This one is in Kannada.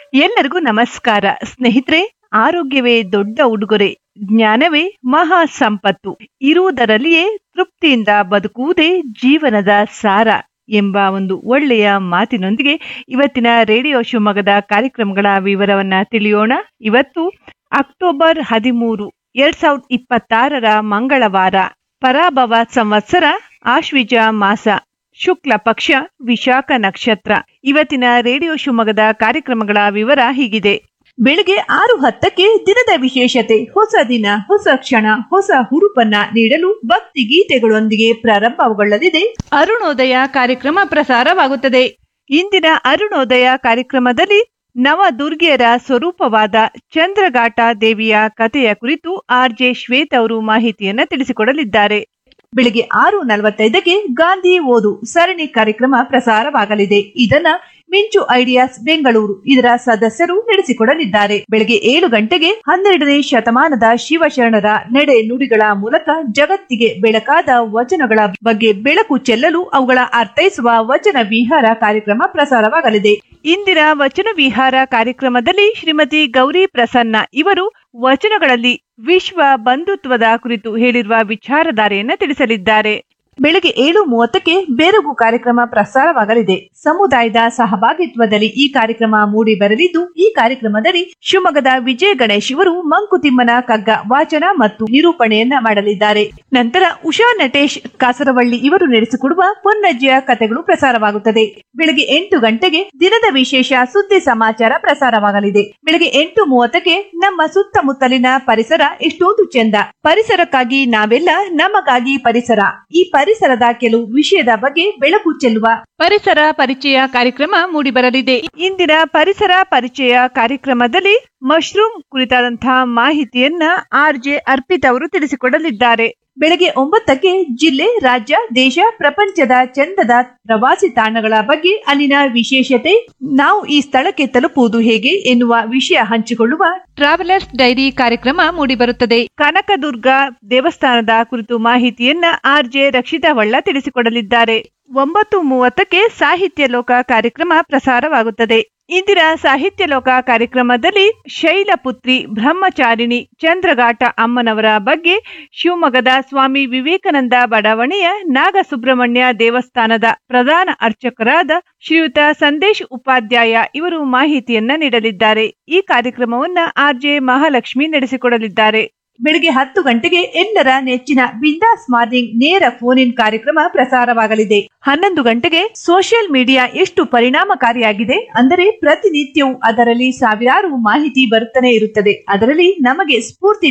ಎಲ್ಲರಿಗೂ ನಮಸ್ಕಾರ ಸ್ನೇಹಿತರೆ ಆರೋಗ್ಯವೇ ದೊಡ್ಡ ಉಡುಗೊರೆ ಜ್ಞಾನವೇ ಮಹಾ ಸಂಪತ್ತು ಇರುವುದರಲ್ಲಿಯೇ ತೃಪ್ತಿಯಿಂದ ಬದುಕುವುದೇ ಜೀವನದ ಸಾರ ಎಂಬ ಒಂದು ಒಳ್ಳೆಯ ಮಾತಿನೊಂದಿಗೆ ಇವತ್ತಿನ ರೇಡಿಯೋ ಶಿವಮೊಗ್ಗದ ಕಾರ್ಯಕ್ರಮಗಳ ವಿವರವನ್ನ ತಿಳಿಯೋಣ ಇವತ್ತು ಅಕ್ಟೋಬರ್ ಹದಿಮೂರು ಎರಡ್ ಸಾವಿರದ ಇಪ್ಪತ್ತಾರರ ಮಂಗಳವಾರ ಪರಾಭವ ಸಂವತ್ಸರ ಆಶ್ವಿಜ ಮಾಸ ಶುಕ್ಲ ಪಕ್ಷ ವಿಶಾಖ ನಕ್ಷತ್ರ ಇವತ್ತಿನ ರೇಡಿಯೋ ಶಿವಮೊಗ್ಗದ ಕಾರ್ಯಕ್ರಮಗಳ ವಿವರ ಹೀಗಿದೆ ಬೆಳಿಗ್ಗೆ ಆರು ಹತ್ತಕ್ಕೆ ದಿನದ ವಿಶೇಷತೆ ಹೊಸ ದಿನ ಹೊಸ ಕ್ಷಣ ಹೊಸ ಹುರುಪನ್ನ ನೀಡಲು ಭಕ್ತಿ ಗೀತೆಗಳೊಂದಿಗೆ ಪ್ರಾರಂಭಗೊಳ್ಳಲಿದೆ ಅರುಣೋದಯ ಕಾರ್ಯಕ್ರಮ ಪ್ರಸಾರವಾಗುತ್ತದೆ ಇಂದಿನ ಅರುಣೋದಯ ಕಾರ್ಯಕ್ರಮದಲ್ಲಿ ನವ ದುರ್ಗಿಯರ ಸ್ವರೂಪವಾದ ಚಂದ್ರಘಾಟ ದೇವಿಯ ಕಥೆಯ ಕುರಿತು ಆರ್ ಜೆ ಶ್ವೇತ್ ಅವರು ಮಾಹಿತಿಯನ್ನ ತಿಳಿಸಿಕೊಡಲಿದ್ದಾರೆ ಬೆಳಿಗ್ಗೆ ಆರು ನಲವತ್ತೈದಕ್ಕೆ ಗಾಂಧಿ ಓದು ಸರಣಿ ಕಾರ್ಯಕ್ರಮ ಪ್ರಸಾರವಾಗಲಿದೆ ಇದನ್ನ ಮಿಂಚು ಐಡಿಯಾಸ್ ಬೆಂಗಳೂರು ಇದರ ಸದಸ್ಯರು ನಡೆಸಿಕೊಡಲಿದ್ದಾರೆ ಬೆಳಗ್ಗೆ ಏಳು ಗಂಟೆಗೆ ಹನ್ನೆರಡನೇ ಶತಮಾನದ ಶಿವಶರಣರ ನಡೆ ನುಡಿಗಳ ಮೂಲಕ ಜಗತ್ತಿಗೆ ಬೆಳಕಾದ ವಚನಗಳ ಬಗ್ಗೆ ಬೆಳಕು ಚೆಲ್ಲಲು ಅವುಗಳ ಅರ್ಥೈಸುವ ವಚನ ವಿಹಾರ ಕಾರ್ಯಕ್ರಮ ಪ್ರಸಾರವಾಗಲಿದೆ ಇಂದಿನ ವಚನ ವಿಹಾರ ಕಾರ್ಯಕ್ರಮದಲ್ಲಿ ಶ್ರೀಮತಿ ಗೌರಿ ಪ್ರಸನ್ನ ಇವರು ವಚನಗಳಲ್ಲಿ ವಿಶ್ವ ಬಂಧುತ್ವದ ಕುರಿತು ಹೇಳಿರುವ ವಿಚಾರಧಾರೆಯನ್ನ ತಿಳಿಸಲಿದ್ದಾರೆ ಬೆಳಗ್ಗೆ ಏಳು ಮೂವತ್ತಕ್ಕೆ ಬೇರಗು ಕಾರ್ಯಕ್ರಮ ಪ್ರಸಾರವಾಗಲಿದೆ ಸಮುದಾಯದ ಸಹಭಾಗಿತ್ವದಲ್ಲಿ ಈ ಕಾರ್ಯಕ್ರಮ ಮೂಡಿ ಬರಲಿದ್ದು ಈ ಕಾರ್ಯಕ್ರಮದಲ್ಲಿ ಶಿವಮೊಗ್ಗದ ವಿಜಯ ಗಣೇಶ್ ಇವರು ಮಂಕುತಿಮ್ಮನ ಕಗ್ಗ ವಾಚನ ಮತ್ತು ನಿರೂಪಣೆಯನ್ನ ಮಾಡಲಿದ್ದಾರೆ ನಂತರ ಉಷಾ ನಟೇಶ್ ಕಾಸರವಳ್ಳಿ ಇವರು ನಡೆಸಿಕೊಡುವ ಪೊನ್ನಜ್ಜಿಯ ಕಥೆಗಳು ಪ್ರಸಾರವಾಗುತ್ತದೆ ಬೆಳಗ್ಗೆ ಎಂಟು ಗಂಟೆಗೆ ದಿನದ ವಿಶೇಷ ಸುದ್ದಿ ಸಮಾಚಾರ ಪ್ರಸಾರವಾಗಲಿದೆ ಬೆಳಗ್ಗೆ ಎಂಟು ಮೂವತ್ತಕ್ಕೆ ನಮ್ಮ ಸುತ್ತಮುತ್ತಲಿನ ಪರಿಸರ ಎಷ್ಟೊಂದು ಚೆಂದ ಪರಿಸರಕ್ಕಾಗಿ ನಾವೆಲ್ಲ ನಮಗಾಗಿ ಪರಿಸರ ಈ ಪರಿಸರದ ಕೆಲವು ವಿಷಯದ ಬಗ್ಗೆ ಬೆಳಕು ಚೆಲ್ಲುವ ಪರಿಸರ ಪರಿಚಯ ಕಾರ್ಯಕ್ರಮ ಮೂಡಿಬರಲಿದೆ ಇಂದಿನ ಪರಿಸರ ಪರಿಚಯ ಕಾರ್ಯಕ್ರಮದಲ್ಲಿ ಮಶ್ರೂಮ್ ಕುರಿತಾದಂತಹ ಮಾಹಿತಿಯನ್ನ ಆರ್ ಜೆ ಅರ್ಪಿತ್ ಅವರು ತಿಳಿಸಿಕೊಡಲಿದ್ದಾರೆ ಬೆಳಗ್ಗೆ ಒಂಬತ್ತಕ್ಕೆ ಜಿಲ್ಲೆ ರಾಜ್ಯ ದೇಶ ಪ್ರಪಂಚದ ಚಂದದ ಪ್ರವಾಸಿ ತಾಣಗಳ ಬಗ್ಗೆ ಅಲ್ಲಿನ ವಿಶೇಷತೆ ನಾವು ಈ ಸ್ಥಳಕ್ಕೆ ತಲುಪುವುದು ಹೇಗೆ ಎನ್ನುವ ವಿಷಯ ಹಂಚಿಕೊಳ್ಳುವ ಟ್ರಾವೆಲರ್ಸ್ ಡೈರಿ ಕಾರ್ಯಕ್ರಮ ಮೂಡಿಬರುತ್ತದೆ ಕನಕದುರ್ಗ ದೇವಸ್ಥಾನದ ಕುರಿತು ಮಾಹಿತಿಯನ್ನ ಆರ್ ಜೆ ರಕ್ಷಿತಾ ಹೊಳ್ಳ ತಿಳಿಸಿಕೊಡಲಿದ್ದಾರೆ ಒಂಬತ್ತು ಮೂವತ್ತಕ್ಕೆ ಸಾಹಿತ್ಯ ಲೋಕ ಕಾರ್ಯಕ್ರಮ ಪ್ರಸಾರವಾಗುತ್ತದೆ ಇಂದಿನ ಸಾಹಿತ್ಯ ಲೋಕ ಕಾರ್ಯಕ್ರಮದಲ್ಲಿ ಶೈಲಪುತ್ರಿ ಬ್ರಹ್ಮಚಾರಿಣಿ ಚಂದ್ರಘಾಟ ಅಮ್ಮನವರ ಬಗ್ಗೆ ಶಿವಮೊಗ್ಗದ ಸ್ವಾಮಿ ವಿವೇಕಾನಂದ ಬಡಾವಣೆಯ ನಾಗಸುಬ್ರಹ್ಮಣ್ಯ ದೇವಸ್ಥಾನದ ಪ್ರಧಾನ ಅರ್ಚಕರಾದ ಶ್ರೀಯುತ ಸಂದೇಶ್ ಉಪಾಧ್ಯಾಯ ಇವರು ಮಾಹಿತಿಯನ್ನ ನೀಡಲಿದ್ದಾರೆ ಈ ಕಾರ್ಯಕ್ರಮವನ್ನ ಆರ್ ಜೆ ಮಹಾಲಕ್ಷ್ಮಿ ನಡೆಸಿಕೊಡಲಿದ್ದಾರೆ ಬೆಳಿಗ್ಗೆ ಹತ್ತು ಗಂಟೆಗೆ ಎಲ್ಲರ ನೆಚ್ಚಿನ ಬಿಂದಾಸ್ ಮಾರ್ನಿಂಗ್ ನೇರ ಫೋನ್ ಇನ್ ಕಾರ್ಯಕ್ರಮ ಪ್ರಸಾರವಾಗಲಿದೆ ಹನ್ನೊಂದು ಗಂಟೆಗೆ ಸೋಷಿಯಲ್ ಮೀಡಿಯಾ ಎಷ್ಟು ಪರಿಣಾಮಕಾರಿಯಾಗಿದೆ ಅಂದರೆ ಪ್ರತಿನಿತ್ಯವೂ ಅದರಲ್ಲಿ ಸಾವಿರಾರು ಮಾಹಿತಿ ಬರುತ್ತಾನೆ ಇರುತ್ತದೆ ಅದರಲ್ಲಿ ನಮಗೆ ಸ್ಫೂರ್ತಿ